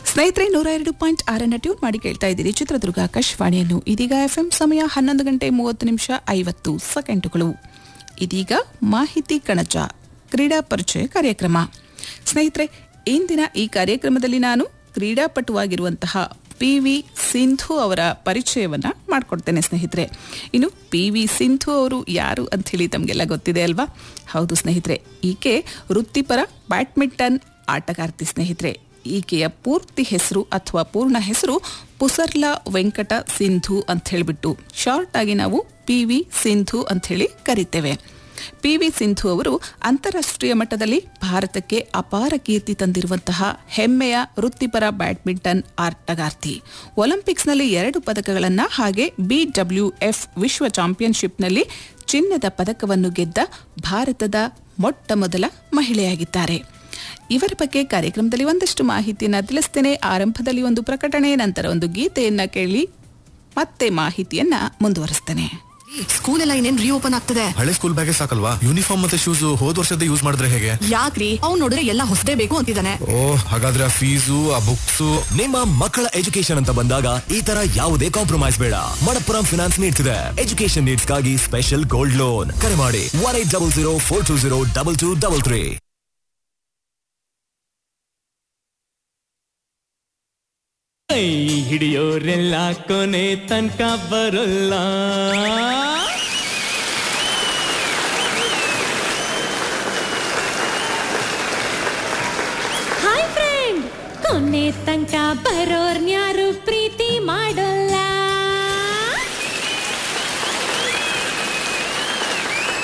ಸ್ನೇಹಿತರೆ ನೂರ ಎರಡು ಪಾಯಿಂಟ್ ಆರನ್ನ ಟ್ಯೂನ್ ಮಾಡಿ ಕೇಳ್ತಾ ಇದ್ದೀರಿ ಚಿತ್ರದುರ್ಗ ಆಕಾಶವಾಣಿಯನ್ನು ಇದೀಗ ಎಫ್ಎಂ ಸಮಯ ಹನ್ನೊಂದು ಗಂಟೆ ಮೂವತ್ತು ನಿಮಿಷ ಐವತ್ತು ಸೆಕೆಂಡುಗಳು ಇದೀಗ ಮಾಹಿತಿ ಕಣಜ ಕ್ರೀಡಾ ಪರಿಚಯ ಕಾರ್ಯಕ್ರಮ ಸ್ನೇಹಿತರೆ ಇಂದಿನ ಈ ಕಾರ್ಯಕ್ರಮದಲ್ಲಿ ನಾನು ಕ್ರೀಡಾಪಟುವಾಗಿರುವಂತಹ ಪಿ ವಿ ಸಿಂಧು ಅವರ ಪರಿಚಯವನ್ನ ಮಾಡಿಕೊಡ್ತೇನೆ ಸ್ನೇಹಿತರೆ ಇನ್ನು ಪಿ ವಿ ಸಿಂಧು ಅವರು ಯಾರು ಅಂಥೇಳಿ ತಮಗೆಲ್ಲ ಗೊತ್ತಿದೆ ಅಲ್ವಾ ಹೌದು ಸ್ನೇಹಿತರೆ ಈಕೆ ವೃತ್ತಿಪರ ಬ್ಯಾಡ್ಮಿಂಟನ್ ಆಟಗಾರ್ತಿ ಸ್ನೇಹಿತರೆ ಈಕೆಯ ಪೂರ್ತಿ ಹೆಸರು ಅಥವಾ ಪೂರ್ಣ ಹೆಸರು ಪುಸರ್ಲಾ ವೆಂಕಟ ಸಿಂಧು ಅಂತ ಹೇಳಿಬಿಟ್ಟು ಶಾರ್ಟ್ ಆಗಿ ನಾವು ಪಿ ವಿ ಸಿಂಧು ಅಂತ ಹೇಳಿ ಕರಿತೇವೆ ಪಿ ವಿ ಸಿಂಧು ಅವರು ಅಂತಾರಾಷ್ಟ್ರೀಯ ಮಟ್ಟದಲ್ಲಿ ಭಾರತಕ್ಕೆ ಅಪಾರ ಕೀರ್ತಿ ತಂದಿರುವಂತಹ ಹೆಮ್ಮೆಯ ವೃತ್ತಿಪರ ಬ್ಯಾಡ್ಮಿಂಟನ್ ಆಟಗಾರ್ತಿ ಒಲಿಂಪಿಕ್ಸ್ನಲ್ಲಿ ಎರಡು ಪದಕಗಳನ್ನು ಹಾಗೆ ಬಿಡಬ್ಲ್ಯೂಎಫ್ ವಿಶ್ವ ಚಾಂಪಿಯನ್ಶಿಪ್ನಲ್ಲಿ ಚಿನ್ನದ ಪದಕವನ್ನು ಗೆದ್ದ ಭಾರತದ ಮೊಟ್ಟ ಮೊದಲ ಮಹಿಳೆಯಾಗಿದ್ದಾರೆ ಇವರ ಬಗ್ಗೆ ಕಾರ್ಯಕ್ರಮದಲ್ಲಿ ಒಂದಷ್ಟು ಮಾಹಿತಿಯನ್ನ ತಿಳಿಸ್ತೇನೆ ಆರಂಭದಲ್ಲಿ ಒಂದು ಪ್ರಕಟಣೆ ನಂತರ ಒಂದು ಗೀತೆಯನ್ನ ಕೇಳಿ ಮತ್ತೆ ಮಾಹಿತಿಯನ್ನ ಮುಂದುವರಿಸ್ತೇನೆ ಸ್ಕೂಲ್ ಎಲ್ಲ ಇನ್ನೇನ್ ರೀಓಪನ್ ಆಗ್ತದೆ ಹಳೆ ಸ್ಕೂಲ್ ಬ್ಯಾಗೇ ಸಾಕಲ್ವಾ ಯೂನಿಫಾರ್ಮ್ ಮತ್ತೆ ಶೂಸ್ ಹೋದ್ ವರ್ಷದ ಯೂಸ್ ಮಾಡಿದ್ರೆ ಹೇಗೆ ಯಾಕ್ರಿ ಅವ್ನ್ ನೋಡಿದ್ರೆ ಎಲ್ಲ ಹೊಸದೇ ಬೇಕು ಅಂತಿದ್ದಾನೆ ಓ ಹಾಗಾದ್ರೆ ಆ ಫೀಸು ಆ ಬುಕ್ಸ್ ನಿಮ್ಮ ಮಕ್ಕಳ ಎಜುಕೇಶನ್ ಅಂತ ಬಂದಾಗ ಈ ತರ ಯಾವುದೇ ಕಾಂಪ್ರಮೈಸ್ ಬೇಡ ಮಣಪ್ಪುರಂ ಫಿನಾನ್ಸ್ ನೀಡ್ಸ್ ಇದೆ ಎಜುಕೇಶನ್ ನೀಡ್ಸ್ ಗಾಗಿ ಸ್ಪೆಷಲ್ ಗೋಲ್ಡ್ ಲೋನ್ ಕರೆ ಮಾಡಿ one eight double zero four two zero double two double three ಕೈ ಹಿಡಿಯೋರೆಲ್ಲ ಕೊನೆ ತನಕ ಬರೋಲ್ಲ ಹಾಯ್ ಫ್ರೆಂಡ್ ಕೊನೆ ತನಕ ಬರೋರ್ನ್ಯಾರು